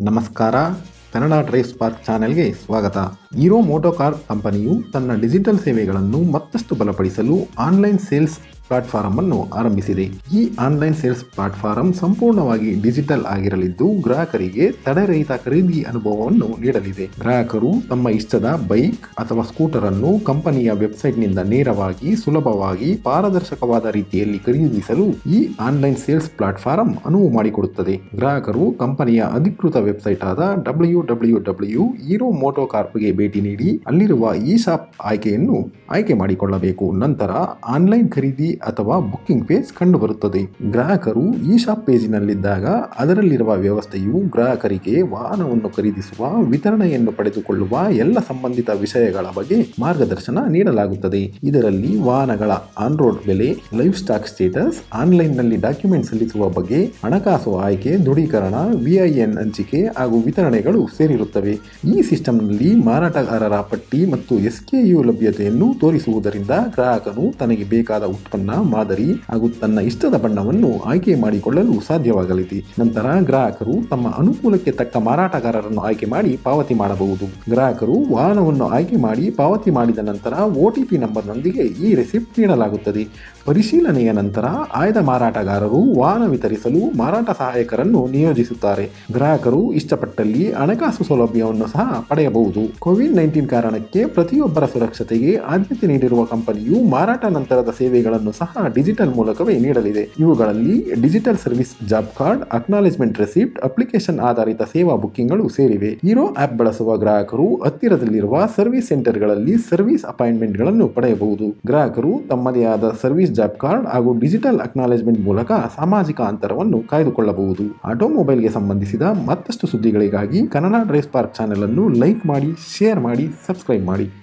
ನಮಸ್ಕಾರ Kannada drive spark ಚಾನೆಲ್ಗೆ ಸ್ವಾಗತ ಹೀರೋ ಮೋಟೋಕಾರ್ ಕಂಪನಿಯು ತನ್ನ ಡಿಜಿಟಲ್ ಸೇವೆಗಳನ್ನು ಮತ್ತಷ್ಟು ಬಲಪಡಿಸಲು ಆನ್ಲೈನ್ ಸೇಲ್ಸ್ ಪ್ಲಾಟ್ಫಾರಂ ಅನ್ನು ಆರಂಭಿಸಿದೆ ಈ ಆನ್ಲೈನ್ ಸೇಲ್ಸ್ ಪ್ಲಾಟ್ಫಾರಂ ಸಂಪೂರ್ಣವಾಗಿ ಡಿಜಿಟಲ್ ಆಗಿರಲಿದ್ದು ಗ್ರಾಹಕರಿಗೆ ತಡೆರಹಿತ ಖರೀದಿ ಅನುಭವವನ್ನು ನೀಡಲಿದೆ ಗ್ರಾಹಕರು ತಮ್ಮ ಇಷ್ಟದ ಬೈಕ್ ಅಥವಾ ಸ್ಕೂಟರ್ ಅನ್ನು ಕಂಪನಿಯ ವೆಬ್ಸೈಟ್ನಿಂದ ನೇರವಾಗಿ ಸುಲಭವಾಗಿ ಪಾರದರ್ಶಕವಾದ ರೀತಿಯಲ್ಲಿ ಖರೀದಿಸಲು ಈ ಆನ್ಲೈನ್ ಸೇಲ್ಸ್ ಪ್ಲಾಟ್ಫಾರಂ ಅನುವು ಮಾಡಿಕೊಡುತ್ತದೆ ಗ್ರಾಹಕರು ಕಂಪನಿಯ ಅಧಿಕೃತ ವೆಬ್ಸೈಟ್ ಆದ W W W Hero Moto ಕಾರ್ಪ್ಗೆ ಭೇಟಿ ನೀಡಿ ಅಲ್ಲಿರುವ ಇ ಶಾಪ್ ಆಯ್ಕೆಯನ್ನು ಆಯ್ಕೆ ಮಾಡಿಕೊಳ್ಳಬೇಕು ನಂತರ ಆನ್ಲೈನ್ ಖರೀದಿ ಅಥವಾ ಬುಕ್ಕಿಂಗ್ ಪೇಜ್ ಕಂಡುಬರುತ್ತದೆ ಗ್ರಾಹಕರು ಈ ಶಾಪ್ ಪೇಜಿನಲ್ಲಿದ್ದಾಗ ಅದರಲ್ಲಿರುವ ವ್ಯವಸ್ಥೆಯು ಗ್ರಾಹಕರಿಗೆ ವಾಹನವನ್ನು ಖರೀದಿಸುವ ವಿತರಣೆಯನ್ನು ಪಡೆದುಕೊಳ್ಳುವ ಎಲ್ಲ ಸಂಬಂಧಿತ ವಿಷಯಗಳ ಬಗ್ಗೆ ಮಾರ್ಗದರ್ಶನ ನೀಡಲಾಗುತ್ತದೆ ಇದರಲ್ಲಿ ವಾಹನಗಳ ಆನ್ ರೋಡ್ ಬೆಲೆ ಲೈಫ್ ಸ್ಟಾಕ್ ಸ್ಟೇಟಸ್ ಆನ್ಲೈನ್ನಲ್ಲಿ ಡಾಕ್ಯುಮೆಂಟ್ ಸಲ್ಲಿಸುವ ಬಗ್ಗೆ ಹಣಕಾಸು ಆಯ್ಕೆ ದೃಢೀಕರಣ ವಿಐಎನ್ ಹಂಚಿಕೆ ಹಾಗೂ ವಿತರಣೆಗಳು ಸೇರಿರುತ್ತವೆ ಈ ಸಿಸ್ಟಂನಲ್ಲಿ ಮಾರಾಟಗಾರರ ಪಟ್ಟಿ ಮತ್ತು ಎಸ್ಕೆಯು ಲಭ್ಯತೆಯನ್ನು ತೋರಿಸುವುದರಿಂದ ಗ್ರಾಹಕನು ತನಗೆ ಬೇಕಾದ ಉತ್ಪನ್ನ ಮಾದರಿ ಹಾಗೂ ತನ್ನ ಇಷ್ಟದ ಬಣ್ಣವನ್ನು ಆಯ್ಕೆ ಮಾಡಿಕೊಳ್ಳಲು ಸಾಧ್ಯವಾಗಲಿದೆ ನಂತರ ಗ್ರಾಹಕರು ತಮ್ಮ ಅನುಕೂಲಕ್ಕೆ ತಕ್ಕ ಮಾರಾಟಗಾರರನ್ನು ಆಯ್ಕೆ ಮಾಡಿ ಪಾವತಿ ಮಾಡಬಹುದು ಗ್ರಾಹಕರು ವಾಹನವನ್ನು ಆಯ್ಕೆ ಮಾಡಿ ಪಾವತಿ ಮಾಡಿದ ನಂತರ ಒ ಟಿ ಪಿ ನಂಬರ್ನೊಂದಿಗೆ ಈ ರೆಸಿಪ್ಟ್ ನೀಡಲಾಗುತ್ತದೆ ಪರಿಶೀಲನೆಯ ನಂತರ ಆಯ್ದ ಮಾರಾಟಗಾರರು ವಾಹನ ವಿತರಿಸಲು ಮಾರಾಟ ಸಹಾಯಕರನ್ನು ನಿಯೋಜಿಸುತ್ತಾರೆ ಗ್ರಾಹಕರು ಇಷ್ಟಪಟ್ಟಲ್ಲಿ ಹಣಕಾಸು ಸೌಲಭ್ಯವನ್ನು ಸಹ ಪಡೆಯಬಹುದು ಕೋವಿಡ್ ನೈನ್ಟೀನ್ ಕಾರಣಕ್ಕೆ ಪ್ರತಿಯೊಬ್ಬರ ಸುರಕ್ಷತೆಗೆ ಆದ್ಯತೆ ನೀಡಿರುವ ಕಂಪನಿಯು ಮಾರಾಟ ನಂತರದ ಸೇವೆಗಳನ್ನು ಸಹ ಡಿಜಿಟಲ್ ಮೂಲಕವೇ ನೀಡಲಿದೆ ಇವುಗಳಲ್ಲಿ digital service job card acknowledgement receipt application ಆಧಾರಿತ ಸೇವಾ ಬುಕ್ಕಿಂಗ್ಗಳು ಸೇರಿವೆ ಹೀರೋ ಆಪ್ ಬಳಸುವ ಗ್ರಾಹಕರು ಹತ್ತಿರದಲ್ಲಿರುವ ಸರ್ವಿಸ್ ಸೆಂಟರ್ಗಳಲ್ಲಿ ಸರ್ವಿಸ್ ಅಪಾಯಿಂಟ್ಮೆಂಟ್ಗಳನ್ನು ಪಡೆಯಬಹುದು ಗ್ರಾಹಕರು ತಮ್ಮದೇ ಆದ ಸರ್ವಿಸ್ ಜಾಬ್ ಕಾರ್ಡ್ ಹಾಗೂ ಡಿಜಿಟಲ್ ಅಕ್ನಾಲೇಜ್ಮೆಂಟ್ ಮೂಲಕ ಸಾಮಾಜಿಕ ಅಂತರವನ್ನು ಕಾಯ್ದುಕೊಳ್ಳಬಹುದು ಆಟೋಮೊಬೈಲ್ಗೆ ಸಂಬಂಧಿಸಿದ ಮತ್ತಷ್ಟು ಸುದ್ದಿಗಳಿಗಾಗಿ ಕನ್ನಡ ಡ್ರೈವ್ ಪಾರ್ಕ್ ಚಾನೆಲ್ ಅನ್ನು ಲೈಕ್ ಮಾಡಿ ಶೇರ್ ಮಾಡಿ ಸಬ್ಸ್ಕ್ರೈಬ್ ಮಾಡಿ